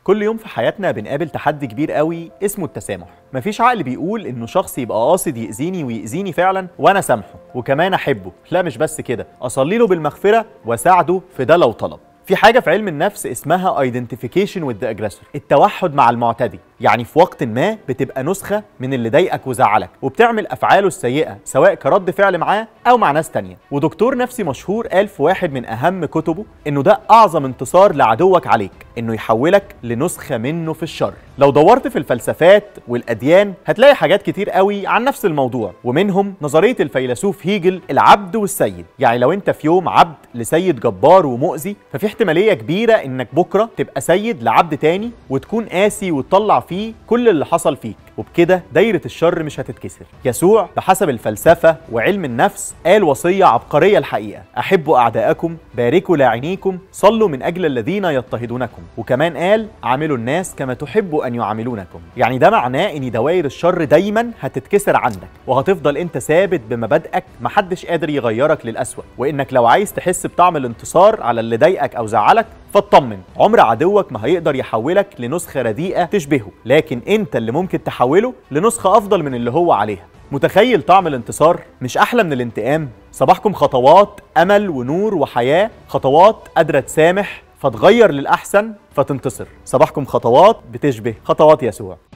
كل يوم في حياتنا بنقابل تحدي كبير قوي اسمه التسامح مفيش عقل بيقول انه شخص يبقى قاصد يأذيني ويأذيني فعلا وانا سامحه وكمان احبه لا مش بس كده اصلي له بالمغفره واساعده في ده لو طلب في حاجة في علم النفس اسمها identification with the aggressor التوحد مع المعتدي يعني في وقت ما بتبقى نسخة من اللي ضايقك وزعلك وبتعمل أفعاله السيئة سواء كرد فعل معاه أو مع ناس تانية ودكتور نفسي مشهور قال في واحد من أهم كتبه إنه ده أعظم انتصار لعدوك عليك إنه يحولك لنسخة منه في الشر لو دورت في الفلسفات والأديان هتلاقي حاجات كتير قوي عن نفس الموضوع ومنهم نظرية الفيلسوف هيجل العبد والسيد يعني لو أنت في يوم عبد لسيد جبار ومؤذي ففي احتمالية كبيرة إنك بكرة تبقى سيد لعبد تاني وتكون قاسي وتطلع فيه كل اللي حصل فيك وبكده دايرة الشر مش هتتكسر يسوع بحسب الفلسفة وعلم النفس قال وصية عبقرية الحقيقة أحبوا أعداءكم باركوا لاعنيكم صلوا من أجل الذين يضطهدونكم وكمان قال عاملوا الناس كما تحبوا أن يعاملونكم يعني ده معناه إن دوائر الشر دايما هتتكسر عندك وهتفضل أنت ثابت بمبادئك محدش قادر يغيرك للأسوأ وإنك لو عايز تحس بطعم الانتصار على اللي ضايقك أو زعلك فاطمن عمر عدوك ما هيقدر يحولك لنسخة رديئة تشبهه لكن انت اللي ممكن تحوله لنسخة افضل من اللي هو عليها متخيل طعم الانتصار مش احلى من الانتقام صباحكم خطوات امل ونور وحياة خطوات قادرة تسامح فتغير للأحسن فتنتصر صباحكم خطوات بتشبه خطوات يسوع